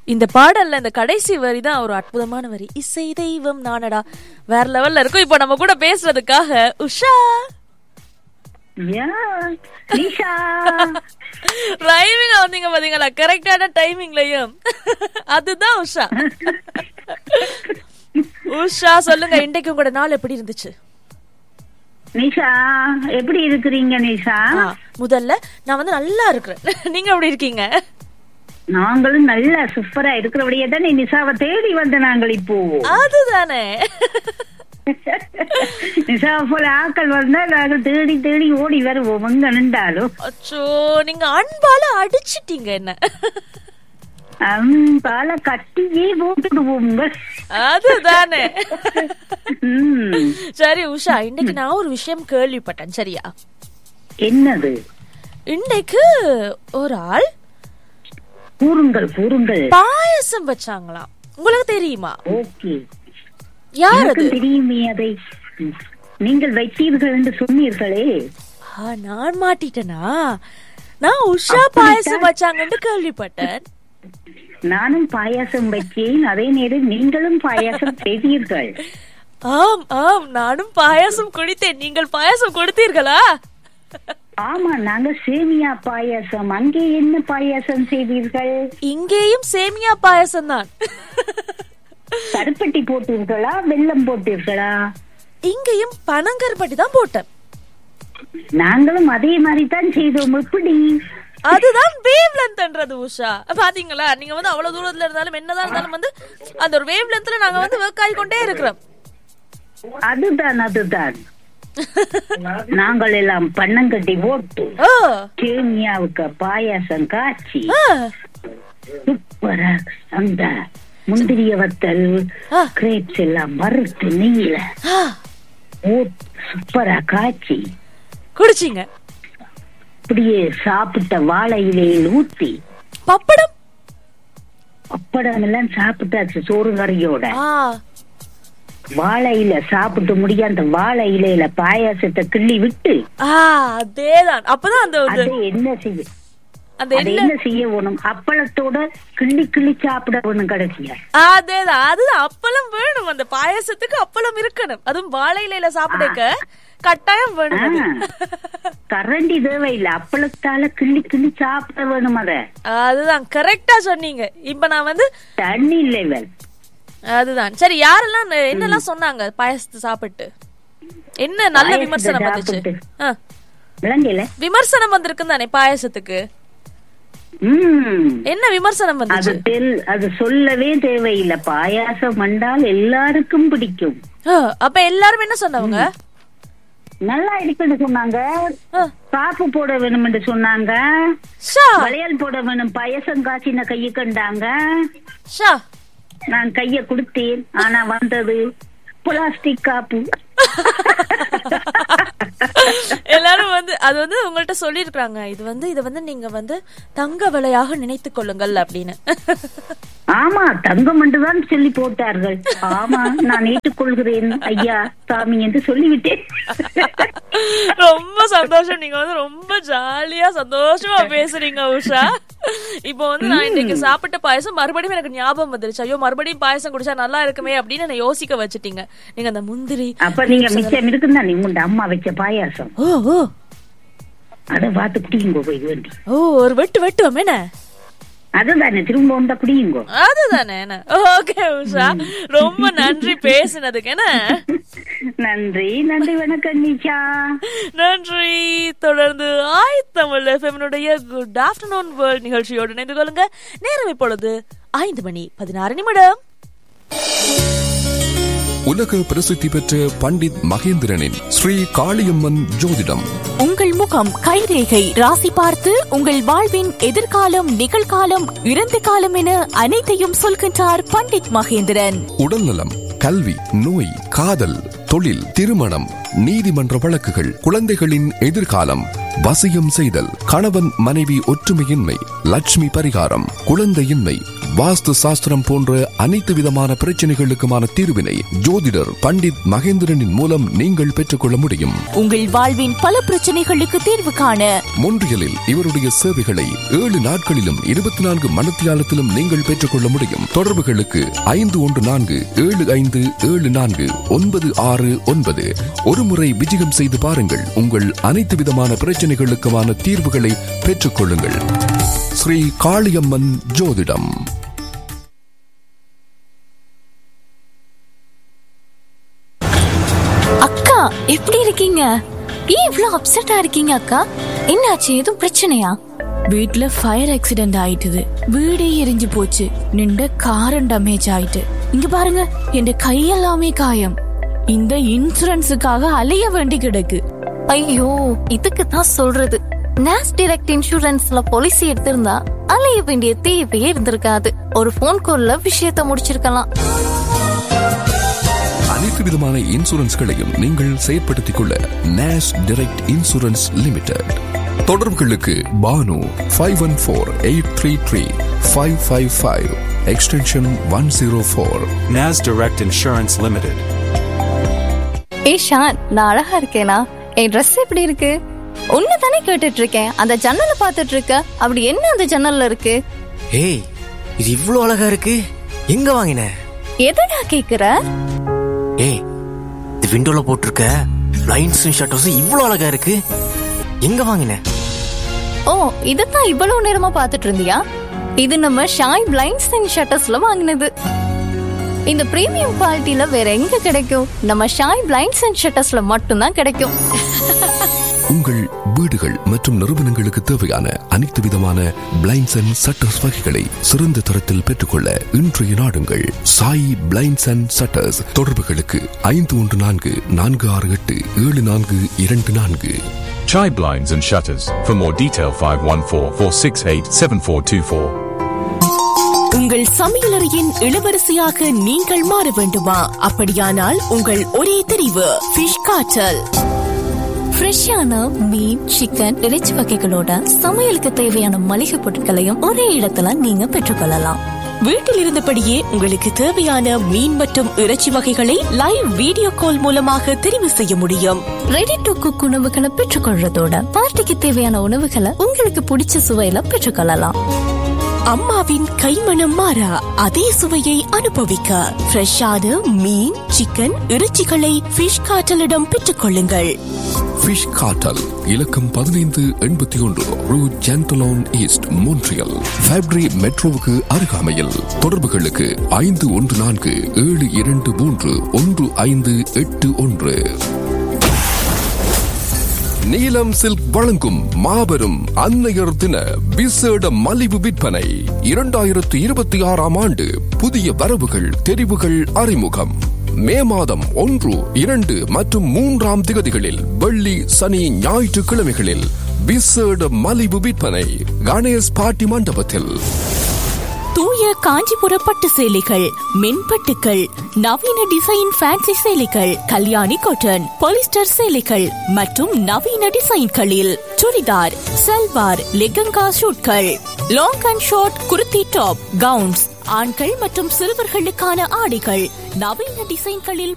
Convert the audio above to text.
இந்த பாடல்ல இந்த கடைசி வரி தான் ஒரு அற்புதமான வரி இசை தெய்வம் நானடா வேற லெவல்ல இருக்கும் இப்போ நம்ம கூட பேசுறதுக்காக உஷா யா நிஷா ரைமிங்க வந்தீங்க பாத்தீங்களா கரெக்டான டைமிங்லயும் அதுதான் உஷா உஷா சொல்லுங்க இன்றைக்கு உங்களோட நாள் எப்படி இருந்துச்சு நிஷா எப்படி இருக்கிறீங்க நிஷா ஆ, முதல்ல நான் வந்து நல்லா இருக்கிறேன் நீங்க எப்படி இருக்கீங்க நாங்களும் நல்ல சூப்பரா இருக்கிறபடியே தானே நிஷாவை தேடி வந்த நாங்கள் இப்போ அதுதானே நிஷாவை போல ஆக்கள் வந்தா நாங்கள் தேடி தேடி ஓடி வருவோம் எங்க நின்றாலும் அச்சோ நீங்க அன்பால அடிச்சிட்டீங்க என்ன அம்பால கட்டியே போட்டுடுவோங்க அதுதானே ம், சரி உஷா இன்னைக்கு நான் ஒரு விஷயம் கேள்விப்பட்டேன் சரியா என்னது இன்னைக்கு ஒரு ஆள் கூறுங்கள் கூறுங்கள் பாயசம் வச்சாங்களாம் உங்களுக்கு தெரியுமா ஓகே யார் அது எனக்கும் தெரியுமே அதை ம். நீங்கள் வைத்தீர்கள் என்று சொன்னீர்களே ஆ, நான் மாட்டிட்டேனா நான் உஷா பாயசம் வச்சாங்கன்னு கேள்விப்பட்டேன் நானும் பாயாசம் வைத்தேன் அதே நேரம் நீங்களும் பாயாசம் செய்தீர்கள் ஆம் ஆம் நானும் பாயாசம் குடித்தேன் நீங்கள் பாயாசம் கொடுத்தீர்களா ஆமா நாங்க சேமியா பாயாசம் அங்கே என்ன பாயாசம் செய்தீர்கள் இங்கேயும் சேமியா பாயாசம் தான் கருப்பட்டி போட்டீர்களா வெல்லம் போட்டீர்களா இங்கேயும் பனங்கருப்பட்டி தான் போட்டேன் நாங்களும் அதே மாதிரி தான் செய்தோம் எப்படி அதுதான் வேவ் லென்த்ன்றது உஷா பாத்தீங்களா நீங்க வந்து அவ்வளவு தூரத்துல இருந்தாலும் என்னதான் இருந்தாலும் வந்து அந்த ஒரு வேவ் லென்த்ல நாங்க வந்து ஒர்க் ஆகிக்கொண்டே இருக்கிறோம் அதுதான் அதுதான் நாங்கள் எல்லாம் பன்னங்கட்டி போட்டு ஓ சேமியாவுக்கு பாயாசம் காய்ச்சி ஆ, சூப்பரா அந்த முந்திரிய வத்தல் ஆ. கிரேப்ஸ் எல்லாம் வறுத்து நெய்யில ஆ, போட்டு சூப்பரா காய்ச்சி குடிச்சீங்க அப்படியே சாப்பிட்ட வாழை இலையில் ஊத்தி பப்படம் அப்படம் எல்லாம் சாப்பிட்டாச்சு சோறு கறியோட ஆ வாழை இல சாப்பிட்டு முடிய அந்த வாழை இலையில பாயாசத்தை கிள்ளி விட்டு ஆ அதேதான் அப்பதான் அந்த ஒரு- அதை என்ன செய்ய அந்த அதை என்ன என்ன செய்ய வேணும் அப்பளத்தோட கிள்ளி கிள்ளி சாப்பிட வேணும் கடைசியா அதேதான் அதுதான் அப்பளம் வேணும் அந்த பாயாசத்துக்கு அப்பளம் இருக்கணும் அதுவும் வாழை இலையில சாப்பிடுக்க கட்டாயம் வேணும் அது. கரண்டி தேவையில்லை அப்பளத்தால கிள்ளி கிள்ளி சாப்பிட வேணும் அத அதுதான் கரெக்டா சொன்னீங்க இப்ப நான் வந்து தண்ணி லெவல் அதுதான் சரி யாரெல்லாம் ந- என்னெல்லாம் சொன்னாங்க பாயாசத்தை சாப்பிட்டு என்ன நல்ல பாயாசத்தை விமர்சனம் வந்துச்சு சாப்பிட்டு. ஆ, விளங்கல விமர்சனம் வந்திருக்கு தானே பாயாசத்துக்கு உம் என்ன விமர்சனம் அது வந்துச்சு தெல் அது சொல்லவே தேவையில்லை பாயாசம் வந்தால் எல்லாருக்கும் பிடிக்கும் ஆ, அப்ப எல்லாரும் என்ன சொன்னவங்க நல்லா இருக்குன்னு சொன்னாங்க ஆ, காப்பு போட வேணும் என்று சொன்னாங்க ஷா வளையல் போட வேணும் பாயசம் காய்ச்சின கையை கண்டாங்க ஷா நான் கைய கொடுத்தேன் ஆனா வந்தது பிளாஸ்டிக் காப்பு எல்லாரும் வந்து அது வந்து உங்கள்ட்ட சொல்லியிருக்காங்க இது வந்து இத வந்து நீங்க வந்து தங்க விலையாக நினைத்துக் கொள்ளுங்கள் அப்படின்னு ஆமா தங்கம் என்றுதான் சொல்லி போட்டார்கள் ஆமா நான் ஏற்றுக்கொள்கிறேன் ஐயா சாமி என்று சொல்லிவிட்டேன் ரொம்ப சந்தோஷம் நீங்க வந்து ரொம்ப ஜாலியா சந்தோஷமா பேசுறீங்க உஷா இப்போ வந்து நான் இன்னைக்கு சாப்பிட்ட பாயசம் மறுபடியும் எனக்கு ஞாபகம் வந்துருச்சு ஐயோ மறுபடியும் பாயசம் குடிச்சா நல்லா இருக்குமே அப்படின்னு என்ன யோசிக்க வச்சுட்டீங்க நீங்க அந்த முந்திரி அப்ப நீங்க மிச்சம் இருக்குன்னா நீ உங்க அம்மா வச்ச பாயாசம் ஓ ஓ அதை பார்த்து குடியுங்கோ போய் வேண்டி ஓ ஒரு வெட்டு வெட்டுவோம் என்ன அதுதானே திரும்ப வந்தா குடியுங்கோ அதுதானே என்ன ஓகே உஷா ரொம்ப நன்றி பேசினதுக்கு என்ன நன்றி நன்றி வணக்கம் நிஷா நன்றி தொடர்ந்து ஆய் தமிழ் எஃப்எம்னுடைய குட் ஆஃப்டர்நூன் வேர்ல்ட் நிகழ்ச்சியோடு இணைந்து கொள்ளுங்க நேரம் இப்பொழுது ஐந்து மணி பதினாறு நிமிடம் உலக பிரசித்தி பெற்ற பண்டித் மகேந்திரனின் ஸ்ரீ காளியம்மன் ஜோதிடம் உங்கள் முகம் கைரேகை ராசி பார்த்து உங்கள் வாழ்வின் எதிர்காலம் நிகழ்காலம் இறந்த காலம் என அனைத்தையும் சொல்கின்றார் பண்டிட் மகேந்திரன் உடல்நலம் கல்வி நோய் காதல் தொழில் திருமணம் நீதிமன்ற வழக்குகள் குழந்தைகளின் எதிர்காலம் வசியம் செய்தல் கணவன் மனைவி ஒற்றுமையின்மை லட்சுமி பரிகாரம் குழந்தையின்மை வாஸ்து சாஸ்திரம் போன்ற அனைத்து விதமான பிரச்சனைகளுக்குமான தீர்வினை ஜோதிடர் பண்டித் மகேந்திரனின் மூலம் நீங்கள் பெற்றுக்கொள்ள முடியும் உங்கள் வாழ்வின் பல பிரச்சனைகளுக்கு தீர்வு காண மொன்றியலில் இவருடைய சேவைகளை ஏழு நாட்களிலும் இருபத்தி நான்கு மணத்தியாலத்திலும் நீங்கள் பெற்றுக்கொள்ள முடியும் தொடர்புகளுக்கு ஐந்து ஒன்று நான்கு ஏழு ஐந்து ஏழு நான்கு ஒன்பது ஆறு ஒன்பது ஒருமுறை விஜயம் செய்து பாருங்கள் உங்கள் அனைத்து விதமான பிரச்சனைகளுக்குமான தீர்வுகளை பெற்றுக்கொள்ளுங்கள் ஸ்ரீ காளியம்மன் ஜோதிடம் அக்கா எப்படி இருக்கீங்க ஏன் இவ்ளோ அப்செட்டா இருக்கீங்க அக்கா என்னாச்சு எதுவும் பிரச்சனையா வீட்ல ஃபயர் ஆக்சிடென்ட் ஆயிட்டுது வீடே எரிஞ்சு போச்சு நின்ற காரம் டேமேஜ் ஆயிட்டு இங்க பாருங்க என் கையெல்லாமே காயம் இந்த இன்சூரன்ஸுக்காக அலைய வேண்டி கிடக்கு ஐயோ இதுக்கு தான் சொல்றது நேஸ் டைரக்ட் இன்சூரன்ஸ்ல பாலிசி எடுத்திருந்தா அலைய வேண்டிய தேவையே இருந்திருக்காது ஒரு ஃபோன் கால்ல விஷயத்த முடிச்சிருக்கலாம் அனைத்து விதமான இன்சூரன்ஸ்களையும் நீங்கள் செயற்படுத்திக் கொள்ள நேஷ் டைரக்ட் இன்சூரன்ஸ் லிமிடெட் தொடர்புகளுக்கு Bhanu five one four eight three three five five five extension one zero four NAS Direct Insurance Limited. ஏ ஷான் நான் அழகா இருக்கேனா என் Dress எப்படி இருக்கு ஒன்னு தானே கேட்டுட்டு இருக்கேன் அந்த ஜன்னலை பார்த்துட்டு இருக்க அப்படி என்ன அந்த ஜன்னல்ல இருக்கு ஏய் இது இவ்ளோ அழகா இருக்கு எங்க வாங்கின எதடா கேக்குற ஏய் இது விண்டோல போட்டிருக்க லைன்ஸும் ஷட்டர்ஸும் இவ்ளோ அழகா இருக்கு எங்க வாங்கின ஓ இதத்தான் இவ்வளவு நேரமா பார்த்துட்டு இருந்தியா இது நம்ம ஷாய் பிளைண்ட்ஸ் அண்ட் ஷட்டர்ஸ்ல வாங்கினது இந்த பிரீமியம் குவாலிட்டில வேற எங்க கிடைக்கும் நம்ம ஷாய் பிளைண்ட்ஸ் அண்ட் ஷட்டர்ஸ்ல மட்டும்தான் கிடைக்கும் உங்கள் வீடுகள் மற்றும் நிறுவனங்களுக்கு தேவையான அனைத்து விதமான பிளைண்ட்ஸ் அண்ட் சட்டர்ஸ் வகைகளை சிறந்த தரத்தில் பெற்றுக்கொள்ள இன்றைய நாடுங்கள் சாய் பிளைண்ட்ஸ் அண்ட் சட்டர்ஸ் தொடர்புகளுக்கு ஐந்து ஒன்று நான்கு நான்கு ஆறு எட்டு ஏழு நான்கு இரண்டு நான்கு Chai blinds and shutters. For more detail, 514 468 7424. உங்கள் சமையலறையின் இளவரசியாக நீங்கள் மாற வேண்டுமா அப்படியானால் உங்கள் ஒரே தெரிவு ஃபிஷ் காய்ச்சல் ஃப்ரெஷ்ஷான மீன் சிக்கன் இறைச்சி வகைகளோட சமையலுக்கு தேவையான மளிகை பொருட்களையும் ஒரே இடத்துல நீங்க பெற்றுக்கொள்ளலாம் வீட்டில் இருந்தபடியே உங்களுக்கு தேவையான மீன் மற்றும் இறைச்சி வகைகளை லைவ் வீடியோ கால் மூலமாக தெரிவு செய்ய முடியும் ரெடி டு குக் உணவுகளை பெற்றுக்கொள்றதோட பார்ட்டிக்கு தேவையான உணவுகளை உங்களுக்கு பிடிச்ச சுவையில பெற்றுக்கொள்ளலாம் அம்மாவின் கைமணம் மாறா அதே சுவையை அனுபவிக்க ஃப்ரெஷ்ஷான மீன் சிக்கன் இறைச்சிகளை ஃபிஷ் காய்ச்சலிடம் பெற்றுக் கொள்ளுங்கள் ஃபிஷ் காட்டல் இலக்கம் பதினைந்து எண்பத்தி ஒன்று ரூ ஜென்டலோன் ஈஸ்ட் மோன்ட்ரியல் ஃபேப்ரி மெட்ரோவுக்கு அருகாமையில் தொடர்புகளுக்கு ஐந்து ஒன்று நான்கு ஏழு இரண்டு மூன்று ஒன்று ஐந்து எட்டு ஒன்று நீலம் சில்க் வழங்கும் மாபெரும் அன்னையர் தின விசேட மலிவு விற்பனை இரண்டாயிரத்து இருபத்தி ஆறாம் ஆண்டு புதிய வரவுகள் தெரிவுகள் அறிமுகம் மே மாதம் ஒன்று இரண்டு மற்றும் மூன்றாம் திகதிகளில் வெள்ளி சனி ஞாயிற்றுக்கிழமைகளில் விசேட மலிவு விற்பனை கணேஷ் பாட்டி மண்டபத்தில் தூய காஞ்சிபுர பட்டு சேலைகள் மென்பட்டுக்கள் நவீன டிசைன் ஃபேன்சி சேலைகள் கல்யாணி காட்டன் பாலிஸ்டர் சேலைகள் மற்றும் நவீன டிசைன்களில் சுடிதார் சல்வார் லெகங்கா ஷூட்கள் long and short kurti top gowns ஆண்கள் மற்றும் சிறுவர்களுக்கான ஆடைகள் நவீன டிசைன்களில்